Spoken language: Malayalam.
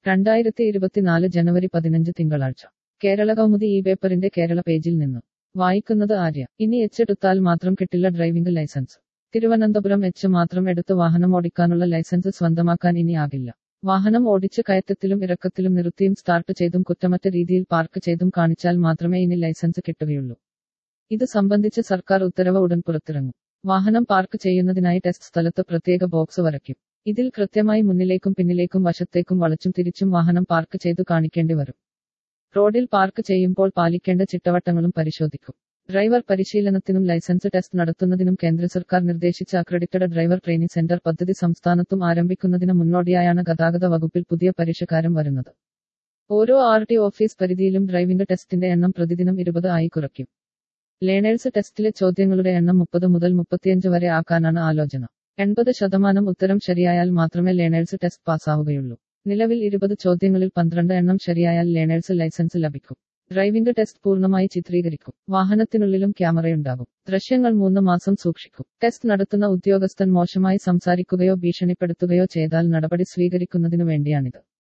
രണ്ടായിരത്തി ഇരുപത്തിനാല് ജനുവരി പതിനഞ്ച് തിങ്കളാഴ്ച കേരള കൗമുദി ഈ പേപ്പറിന്റെ കേരള പേജിൽ നിന്ന് വായിക്കുന്നത് ആര്യ ഇനി എച്ച് എടുത്താൽ മാത്രം കിട്ടില്ല ഡ്രൈവിംഗ് ലൈസൻസ് തിരുവനന്തപുരം എച്ച് മാത്രം എടുത്ത് വാഹനം ഓടിക്കാനുള്ള ലൈസൻസ് സ്വന്തമാക്കാൻ ഇനി ആകില്ല വാഹനം ഓടിച്ച് കയറ്റത്തിലും ഇറക്കത്തിലും നിർത്തിയും സ്റ്റാർട്ട് ചെയ്തും കുറ്റമറ്റ രീതിയിൽ പാർക്ക് ചെയ്തും കാണിച്ചാൽ മാത്രമേ ഇനി ലൈസൻസ് കിട്ടുകയുള്ളൂ ഇത് സംബന്ധിച്ച് സർക്കാർ ഉത്തരവ് ഉടൻ പുറത്തിറങ്ങും വാഹനം പാർക്ക് ചെയ്യുന്നതിനായി ടെസ്റ്റ് സ്ഥലത്ത് പ്രത്യേക ബോക്സ് വരയ്ക്കും ഇതിൽ കൃത്യമായി മുന്നിലേക്കും പിന്നിലേക്കും വശത്തേക്കും വളച്ചും തിരിച്ചും വാഹനം പാർക്ക് ചെയ്തു കാണിക്കേണ്ടി വരും റോഡിൽ പാർക്ക് ചെയ്യുമ്പോൾ പാലിക്കേണ്ട ചിട്ടവട്ടങ്ങളും പരിശോധിക്കും ഡ്രൈവർ പരിശീലനത്തിനും ലൈസൻസ് ടെസ്റ്റ് നടത്തുന്നതിനും കേന്ദ്ര സർക്കാർ നിർദ്ദേശിച്ച അക്രഡിറ്റഡ് ഡ്രൈവർ ട്രെയിനിംഗ് സെന്റർ പദ്ധതി സംസ്ഥാനത്തും ആരംഭിക്കുന്നതിന് മുന്നോടിയായാണ് ഗതാഗത വകുപ്പിൽ പുതിയ പരിഷ്കാരം വരുന്നത് ഓരോ ആർ ടി ഓഫീസ് പരിധിയിലും ഡ്രൈവിംഗ് ടെസ്റ്റിന്റെ എണ്ണം പ്രതിദിനം ഇരുപത് ആയി കുറയ്ക്കും ലേണേഴ്സ് ടെസ്റ്റിലെ ചോദ്യങ്ങളുടെ എണ്ണം മുപ്പത് മുതൽ മുപ്പത്തിയഞ്ച് വരെ ആക്കാനാണ് ആലോചന എൺപത് ശതമാനം ഉത്തരം ശരിയായാൽ മാത്രമേ ലേണേഴ്സ് ടെസ്റ്റ് പാസ്സാവുകയുള്ളൂ നിലവിൽ ഇരുപത് ചോദ്യങ്ങളിൽ പന്ത്രണ്ട് എണ്ണം ശരിയായാൽ ലേണേഴ്സ് ലൈസൻസ് ലഭിക്കും ഡ്രൈവിംഗ് ടെസ്റ്റ് പൂർണ്ണമായി ചിത്രീകരിക്കും വാഹനത്തിനുള്ളിലും ക്യാമറയുണ്ടാകും ദൃശ്യങ്ങൾ മൂന്ന് മാസം സൂക്ഷിക്കും ടെസ്റ്റ് നടത്തുന്ന ഉദ്യോഗസ്ഥൻ മോശമായി സംസാരിക്കുകയോ ഭീഷണിപ്പെടുത്തുകയോ ചെയ്താൽ നടപടി സ്വീകരിക്കുന്നതിനു വേണ്ടിയാണിത്